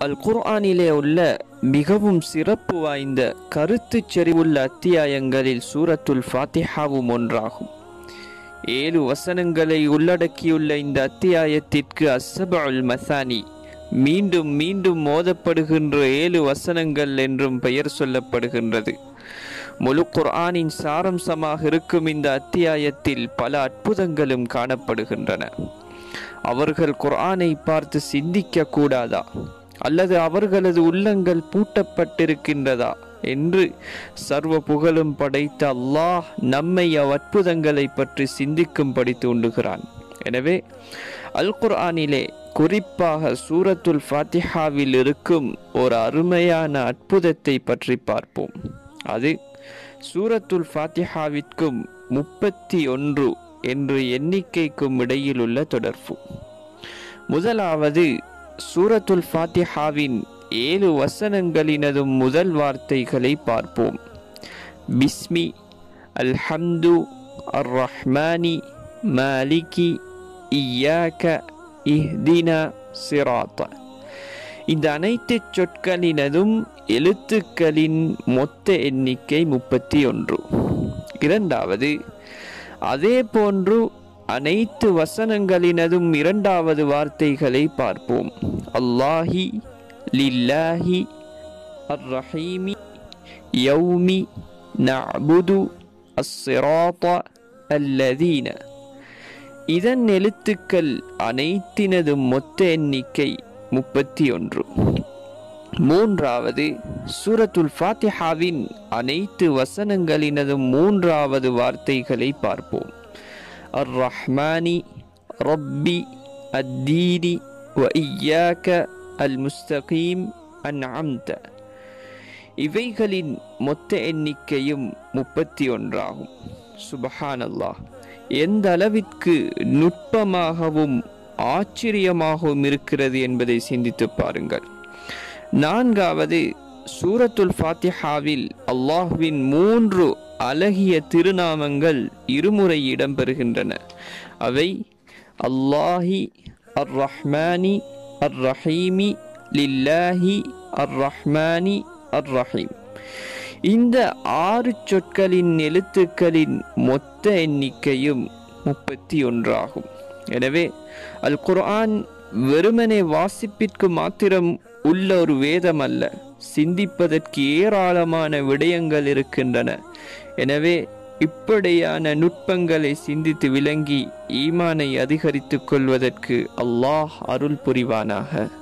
அல் குர்ஆனிலே உள்ள மிகவும் சிறப்பு வாய்ந்த கருத்துச் செறிவுள்ள அத்தியாயங்களில் சூரத்துல் ஃபாத்திஹாவும் ஒன்றாகும் ஏழு வசனங்களை உள்ளடக்கியுள்ள இந்த அத்தியாயத்திற்கு அஸ்ஸபுல் மசானி மீண்டும் மீண்டும் மோதப்படுகின்ற ஏழு வசனங்கள் என்றும் பெயர் சொல்லப்படுகின்றது முழு குர்ஆனின் சாரம்சமாக இருக்கும் இந்த அத்தியாயத்தில் பல அற்புதங்களும் காணப்படுகின்றன அவர்கள் குர்ஆனை பார்த்து சிந்திக்க கூடாதா அல்லது அவர்களது உள்ளங்கள் பூட்டப்பட்டிருக்கின்றதா என்று சர்வ புகழும் படைத்த அல்லாஹ் நம்மை அவ்வற்புதங்களை பற்றி சிந்திக்கும்படி தூண்டுகிறான் எனவே அல் குர்ஆனிலே குறிப்பாக சூரத்துல் ஃபாத்திஹாவில் இருக்கும் ஒரு அருமையான அற்புதத்தை பற்றி பார்ப்போம் அது சூரத்துல் ஃபாத்திஹாவிற்கும் முப்பத்தி ஒன்று என்று எண்ணிக்கைக்கும் இடையில் உள்ள தொடர்பு முதலாவது சூரத்துல் ஃபாத்திஹாவின் ஏழு வசனங்களினதும் முதல் வார்த்தைகளை பார்ப்போம் பிஸ்மி அல்ஹம்து அர் ரஹ்மானி மாலிகி இய்யாக்க இஹ்தினா சிராத்த இந்த அனைத்து சொற்களினதும் எழுத்துக்களின் மொத்த எண்ணிக்கை முப்பத்தி ஒன்று இரண்டாவது அதே போன்று அனைத்து வசனங்களினதும் இரண்டாவது வார்த்தைகளை பார்ப்போம் அல்லாஹி லில்லாஹி அர் ரஹீமி யௌமி நஅபுது அஸ்ஸிராத அல்லதீன இதன் எழுத்துக்கள் அனைத்தினதும் மொத்த எண்ணிக்கை முப்பத்தி ஒன்று மூன்றாவது சூரத்துல் ஃபாத்திஹாவின் அனைத்து வசனங்களினதும் மூன்றாவது வார்த்தைகளை பார்ப்போம் அர் ரஹ்மானி ரப்பி அத்தீனி வ இய்யாக்க அல் முஸ்தகீம் அன்அம்த இவைகளின் மொத்த எண்ணிக்கையும் முப்பத்தி ஒன்றாகும் சுபஹானல்லாஹ் எந்த அளவிற்கு நுட்பமாகவும் ஆச்சரியமாகவும் இருக்கிறது என்பதை சிந்தித்து பாருங்கள் நான்காவது சூரத்துல் ஃபாத்திஹாவில் அல்லாஹ்வின் மூன்று அழகிய திருநாமங்கள் இருமுறை இடம்பெறுகின்றன அவை அல்லாஹி அர் ரஹ்மானி அர் ரஹீமி லில்லாஹி அர் ரஹ்மானி அர் ரஹீம் இந்த ஆறு சொற்களின் எழுத்துக்களின் மொத்த எண்ணிக்கையும் முப்பத்தி ஒன்றாகும் எனவே அல் குர்ஆன் வெறுமனே வாசிப்பிற்கு மாத்திரம் உள்ள ஒரு வேதம் அல்ல சிந்திப்பதற்கு ஏராளமான விடயங்கள் இருக்கின்றன எனவே இப்படியான நுட்பங்களை சிந்தித்து விளங்கி ஈமானை அதிகரித்துக் கொள்வதற்கு அல்லாஹ் அருள் புரிவானாக